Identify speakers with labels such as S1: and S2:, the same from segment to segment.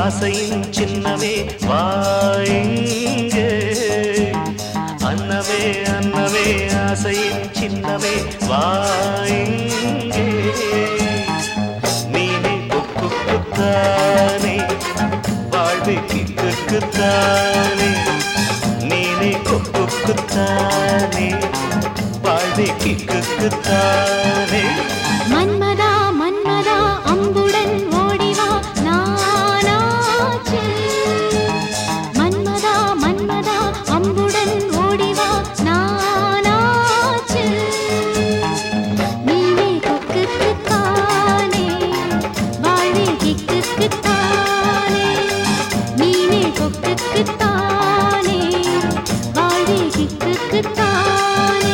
S1: ஆசையின் சின்னமே வாயிங்கே அன்னமே அன்னமே ஆசையின் சின்னமே வாயிங்கே நீனே கொக்கு குத்தானே வாழ்வு கிக்குத்தானே நீனே கொக்கு குத்தானே வாழ்வு கிக்குத்தானே
S2: மன்மதா மன்மதா அம்புடன் ஓடிவா நானாச்சு மன்மதா மன்மதா அம்புடன் ஓடிவா நானாச்சு நீனே கொக்குக்குத்தானே வாழ்வே கிக்குக்குத்தானே நீனே கொக்குக்குத்தானே வாழ்வே கிக்குக்குத்தானே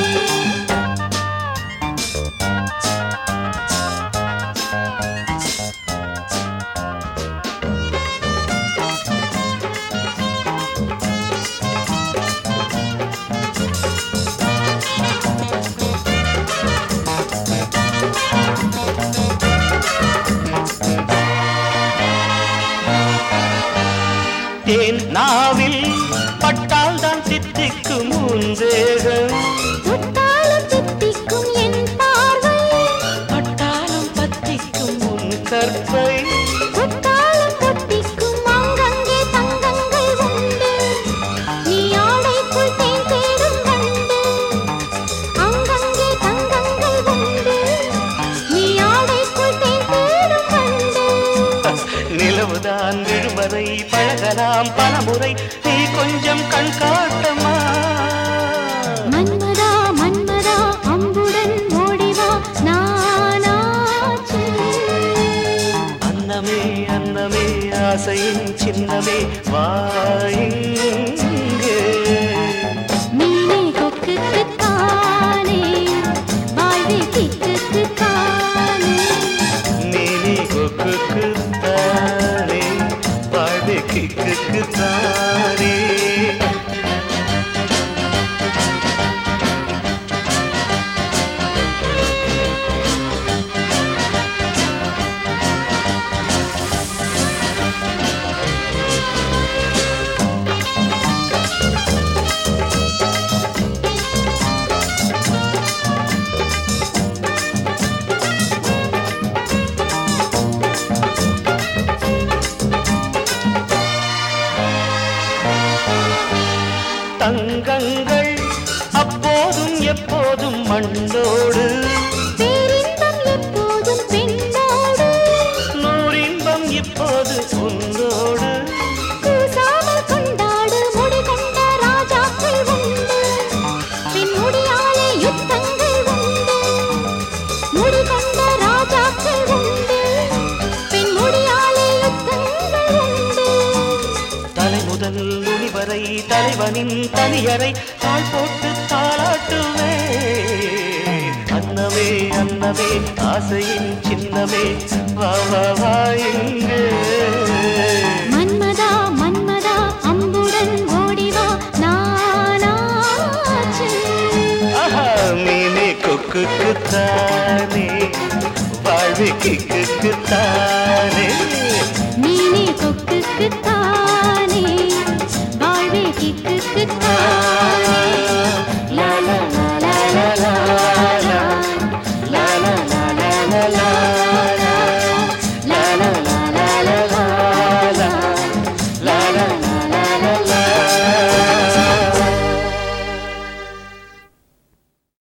S1: தேன் நாவில் பட்டால் தான் தித்திக்கும் முந்தேகம்
S2: தொட்டாலும் தித்திக்கும் என் பார்வை
S1: பட்டாலும் பத்திக்கும் முன் கற்பை
S2: தொட்டாலும் தொட்டிக்கும் அங்கங்கே தங்கங்கள் உண்டு நீ ஆடைக்குள் தேன் தேடும் கண்டு அங்கங்கே தங்கங்கள் உண்டு நீ ஆடைக்குள் தேன் தேடும் கண்டு
S1: நிலவுதான் விழுவதை பழகலாம் பலமுறை நீ கொஞ்சம் கண் காட்டமா
S2: மன்மதா மன்மதா அம்புடன் ஓடிவா நானாச்சு
S1: அன்னமே அன்னமே ஆசையின் சின்னமே வாயிங்கே
S2: நீனே கொக்குக்குத்தானே வாழ்வே கிக்குக்குத்தானே
S1: நீனி கொக்குக்கு தானே வாழ்வு கிக்கு தானே தங்கங்கள் அப்போதும் எப்போதும் மண்ணோடு
S2: பேரின்பம் எப்போதும் பெண்ணோடு
S1: நூறின்பம் இப்போது உன்னோடு
S2: கூசாமல் கொண்டாடு முடி கொண்ட ராஜாக்கள் உண்டு பெண் முடியாலே யுத்தங்கள் உண்டு முடி கொண்ட ராஜாக்கள் உண்டு பெண் முடியாலே யுத்தங்கள் உண்டு
S1: தலை முதல் நுனி வரை தலைவனின் தனியறை தாழ் போட்டு தாளாட்டுவே அன்னமே அன்னமே ஆசையின் சின்னமே வா வா வா இங்கு
S2: மன்மதா மன்மதா அம்புடன் ஓடிவா நானாச்சு
S1: ஆஹா மீனே கொக்குக்குத்தானே வாழ்வு கிக்குத்தானே
S2: நீனே கொக்குக்குத்தானே வாழ்வே கிக்குக்குத்தானே